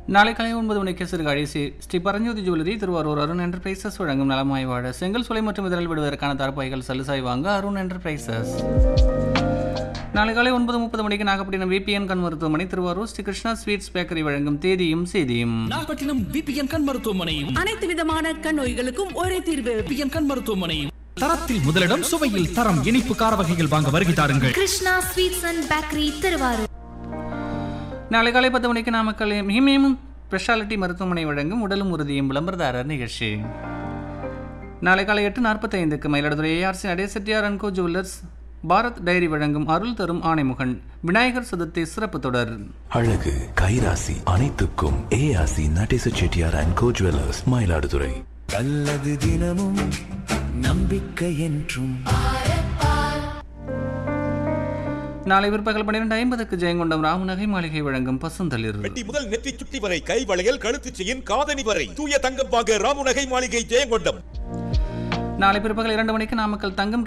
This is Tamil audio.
நாளை காலை ஒன்பது மணிக்கு சிறுகாழி ஸ்ரீ ஸ்ரீ பரஞ்சோதி ஜுவல்லரி திருவாரூர் அருண் என்டர்பிரைசஸ் வழங்கும் நலமாய் வாழ செங்கல் சுலை மற்றும் இதழ் விடுவதற்கான தரப்பாய்கள் சலுசாய் வாங்க அருண் என்டர்பிரைசஸ் நாளை காலை ஒன்பது முப்பது மணிக்கு நாகப்பட்டினம் விபிஎன் கண் மருத்துவமனை திருவாரூர் ஸ்ரீ கிருஷ்ணா ஸ்வீட்ஸ் பேக்கரி வழங்கும் தேதியும் செய்தியும் நாகப்பட்டினம் பிபிஎன் கண் மருத்துவமனையும் அனைத்து விதமான கண் நோய்களுக்கும் ஒரே தீர்வு பிபிஎன் கண் மருத்துவமனையும் தரத்தில் முதலிடம் சுவையில் தரம் இனிப்பு கார வகைகள் வாங்க வருகை தாருங்கள் Krishna sweets and bakery Thiruvarur நாளை காலை பத்து மணிக்கு நாமக்கல் மிகமேம் ஸ்பெஷாலிட்டி மருத்துவமனை வழங்கும் உடலும் உறுதியும் விளம்பரதாரர் நிகழ்ச்சி நாளை காலை எட்டு நாற்பத்தைந்துக்கு Mayiladuthurai A R C Nadesa Chettiar and co jewellers Bharat dairy வழங்கும் அருள் தரும் ஆணைமுகன் விநாயகர் சதுர்த்தி சிறப்பு தொடர் அழகு கைராசி அனைத்துக்கும் A R C Nadesa Chettiar and co jewellers Mayiladuthurai நல்லது தினமும் நம்பிக்கை என்றும் நாளை பிற்பகல் பன்னிரெண்டு ஐம்பதுக்கு ஜெயங்கொண்டம் ராமநகை மாளிகை வழங்கும் பசுந்தளிர் வெட்டி முதல் நெற்றி சுட்டி வரை கை வளையல் கழுத்து செயின் காதணி வரை தூய தங்கம் வாங்க ராமுநகை மாளிகை ஜெயங்கொண்டம் நாளை பிற்பகல் இரண்டு மணிக்கு நாமக்கல் தங்கம்